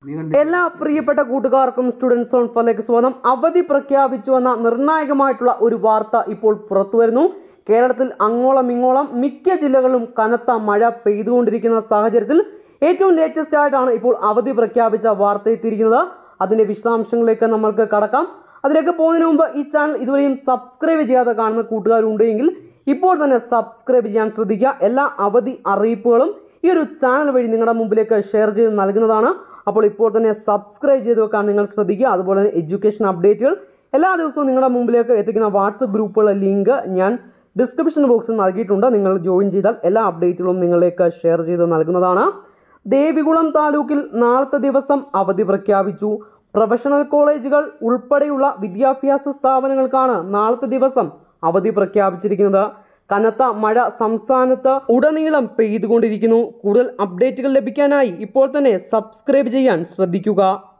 എല്ലാ പ്രിയപ്പെട്ട കൂട്ടുകാർക്കും സ്റ്റുഡൻസ് ഓൺ ഫലേക്ക് സ്വാഗതം അവധി പ്രഖ്യാപിച്ചു എന്ന നിർണായകമായിട്ടുള്ള ഒരു വാർത്ത ഇപ്പോൾ പുറത്തു വരുന്നു കേരളത്തിൽ അങ്ങോളം ഇങ്ങോളം മിക്ക ജില്ലകളിലും കനത്ത മഴ പെയ്തുകൊണ്ടിരിക്കുന്ന സാഹചര്യത്തിൽ ഏറ്റവും ലേറ്റസ്റ്റ് ആയിട്ടാണ് ഇപ്പോൾ അവധി പ്രഖ്യാപിച്ച വാർത്ത എത്തിയിരിക്കുന്നത് അതിന്റെ വിശദാംശങ്ങളിലേക്ക് നമ്മൾക്ക് കടക്കാം അതിലേക്ക് പോകുന്നതിന് മുമ്പ് ഈ ചാനൽ ഇതുവരെയും സബ്സ്ക്രൈബ് ചെയ്യാതെ കാണുന്ന കൂട്ടുകാരുണ്ടെങ്കിൽ ഇപ്പോൾ തന്നെ സബ്സ്ക്രൈബ് ചെയ്യാൻ ശ്രദ്ധിക്കുക എല്ലാ അവധി അറിയിപ്പുകളും ഈ ഒരു ചാനൽ വഴി നിങ്ങളുടെ മുമ്പിലേക്ക് ഷെയർ ചെയ്ത് നൽകുന്നതാണ് അപ്പോൾ ഇപ്പോൾ തന്നെ സബ്സ്ക്രൈബ് ചെയ്ത് വെക്കാൻ നിങ്ങൾ ശ്രദ്ധിക്കുക അതുപോലെ തന്നെ എഡ്യൂക്കേഷൻ അപ്ഡേറ്റുകൾ എല്ലാ ദിവസവും നിങ്ങളുടെ മുമ്പിലേക്ക് എത്തിക്കുന്ന വാട്സപ്പ് ഗ്രൂപ്പുകളുടെ ലിങ്ക് ഞാൻ ഡിസ്ക്രിപ്ഷൻ ബോക്സിൽ നൽകിയിട്ടുണ്ട് നിങ്ങൾ ജോയിൻ ചെയ്താൽ എല്ലാ അപ്ഡേറ്റുകളും നിങ്ങളിലേക്ക് ഷെയർ ചെയ്ത് നൽകുന്നതാണ് ദേവികുളം താലൂക്കിൽ നാളത്തെ ദിവസം അവധി പ്രഖ്യാപിച്ചു പ്രൊഫഷണൽ കോളേജുകൾ ഉൾപ്പെടെയുള്ള വിദ്യാഭ്യാസ സ്ഥാപനങ്ങൾക്കാണ് നാളത്തെ ദിവസം അവധി പ്രഖ്യാപിച്ചിരിക്കുന്നത് കനത്ത മഴ സംസ്ഥാനത്ത് ഉടനീളം പെയ്തുകൊണ്ടിരിക്കുന്നു കൂടുതൽ അപ്ഡേറ്റുകൾ ലഭിക്കാനായി ഇപ്പോൾ തന്നെ സബ്സ്ക്രൈബ് ചെയ്യാൻ ശ്രദ്ധിക്കുക